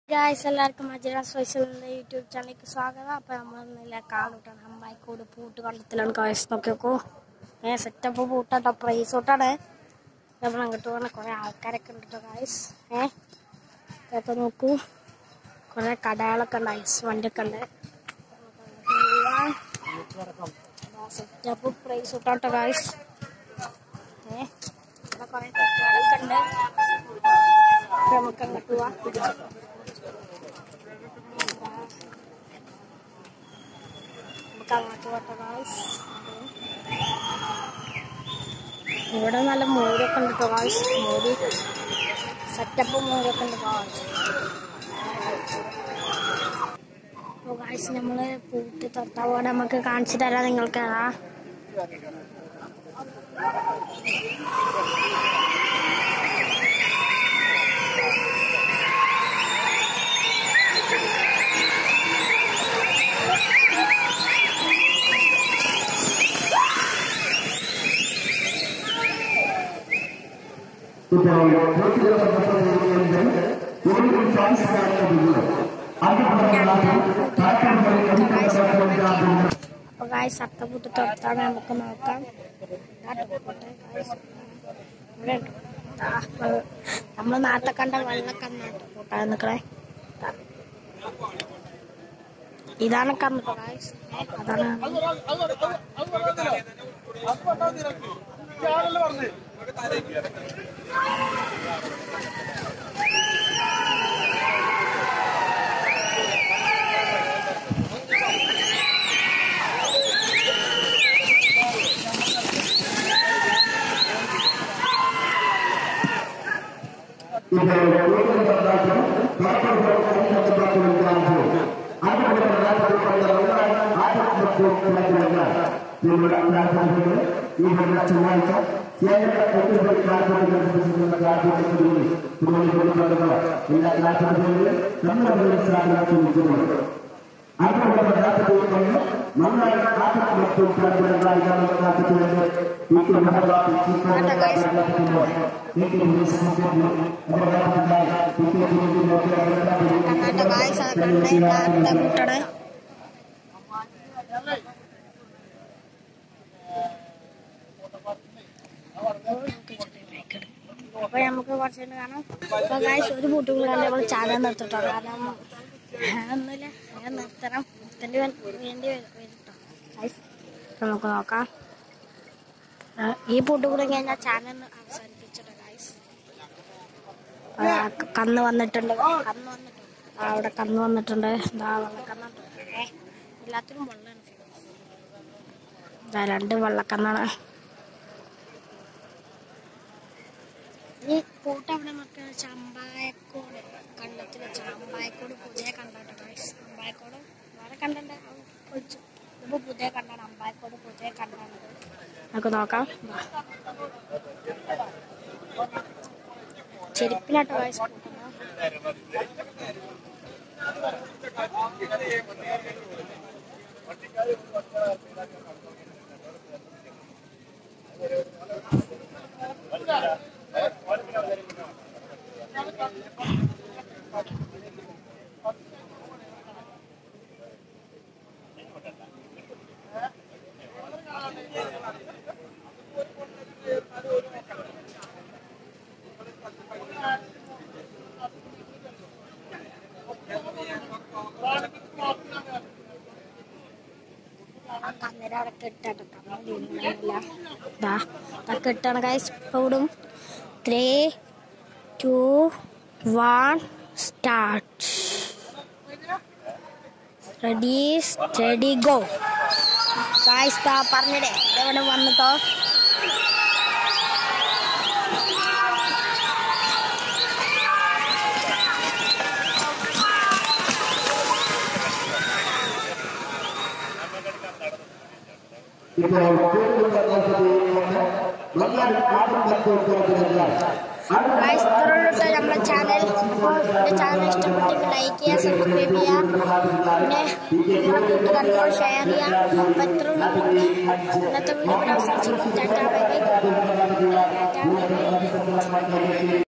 Guys എല്ലാവർക്കും മജുര സോഷ്യലിന്റെ YouTube ചാനലിലേക്ക് സ്വാഗതം അപ്പൊ നമ്മൾ ഇന്നലെ കാടുട്ടാണ് അമ്പായിക്കോട് പൂട്ട് കണ്ടത്തിലാണ് ഗായ്സ് നോക്കിയോക്കോ ഏ സെറ്റപ്പ് പൂട്ടാട്ടോ പ്രൈസ് തൊട്ടാണ് നമ്മൾ അങ്ങോട്ട് പോകണ കുറെ ആൾക്കാരൊക്കെ ഉണ്ട് കേട്ടോ ഗായ്സ് ഏ ഇതൊക്കെ നോക്കൂ കുറെ കടകളൊക്കെ ഉണ്ട് ഐസ് വണ്ടിയൊക്കെ ഉണ്ട് സെറ്റപ്പ് പ്രൈസ് തൊട്ടാട്ടോ ഗായ്സ് ഏ ഇവിടെ കുറെ കടകളൊക്കെ ഉണ്ട് അപ്പൊ നമുക്ക് അങ്ങോട്ട് പോവാം നമുക്ക് അങ്ങോട്ട് പോട്ടെ ഗായ്സ് ഇവിടെ നല്ല മോരൊക്കെ ഉണ്ട് കേട്ടോ ഗായ്സ് മോര് സെറ്റപ്പ് മോരൊക്കെ ഉണ്ട് ഗായ്സ് അപ്പോൾ ഗായ്സ് നമ്മൾ പൂട്ട് തൊട്ടാവോടെ നമുക്ക് കാണിച്ചു തരാം നിങ്ങൾക്ക് അതാ ഇപ്പോൾ പോർച്ചുഗൽ സംസ്ഥാനത്തിന്റെ ഒരു സംസ്കാരത്തിലുള്ള അപ്പോൾ ഗായ്സ് അത്തപ്പൂട്ട് തൊട്ടാണ് നമുക്ക് നോക്കാം നമ്മൾ നാട്ടിൽ കണ്ട വെള്ളക്കണ്ണാട്ടോ കൂട്ടാൻ നിൽക്കണേ ദാ. ഇതാണ് കണ്ണ് ഗായ്സ് അതാണ് കണ്ണാട്ട ഗായ്സ് അത് കൂട്ടണേ അപ്പൊ നമുക്ക് കുറച്ച് കഴിഞ്ഞ് കാണാം അപ്പൊ ഗായ്സ് ഒരു പൂട്ടും കൂടെ നമ്മൾ ചാനൽ നിർത്തിട്ടോ കാരണം ഒന്നുമില്ല ഞാൻ നിർത്തണം നിർത്തേണ്ടി വ- വേണ്ടി വരും കേട്ടോ ഗായ്സ് നമുക്ക് നോക്കാം ആ, ഈ പൂട്ടും കൂടെ കഴിഞ്ഞാൽ ചാനൽ അവസാനിപ്പിച്ചിട്ടോ ഗായ്സ് ആ, ക- കന്ന് വന്നിട്ടുണ്ട് കന്ന് വന്നിട്ടുണ്ട് ആ, അവിടെ കന്ന് വന്നിട്ടുണ്ട് ഇതാ വെള്ളക്കന്നുണ്ട് ഏ എല്ലാത്തിനും വെള്ളമാണ് ഇതാ രണ്ട് വെള്ളക്കന്നാണ് ഈ കൂട്ടം അവിടെ നമുക്ക് ചമ്പായക്കോട് കണ്ടത്തിൽ ചമ്പായക്കോട് പുതിയ കണ്ടാട്ടോ ഗൈസ് അമ്പായക്കോട് വേറെ കണ്ടണ്ട പൊളിച്ചു ഇതിപ്പോ പുതിയ കണ്ടാണ് അമ്പായക്കോട് പുതിയ കണ്ടാണ് നമുക്ക് നോക്കാം വാ. ചെരുപ്പിലാട്ടോ ഗൈസ് കൂട്ടുന്നത് ആ കന്നര അവിടെ കെട്ടാട്ടോ കണ്ണ വീണില്ല ദാ ദാ കെട്ടാണ് ഗൈസ് ഇപ്പോഴും three two one start ready steady go guys ദാ പറഞ്ഞിടേ എവിടെ വന്നിട്ടോ ഗൈസ് ഇത്രയുള്ളൂ നമ്മളെ ചാനൽ അപ്പോൾ എൻ്റെ ചാനൽ ഇഷ്ടപ്പെട്ടെങ്കിൽ ലൈക്ക് ചെയ്യുക സബ്സ്ക്രൈബ് ചെയ്യുക പിന്നെ നിങ്ങളുടെ കൂട്ടുകാർക്കോട് ഷെയർ ചെയ്യുക അപ്പോൾ ഇത്രയുള്ളൂ ഇന്നത്തെ വീഡിയോ അവസാനിച്ചു ta ta bye bye ta ta bye by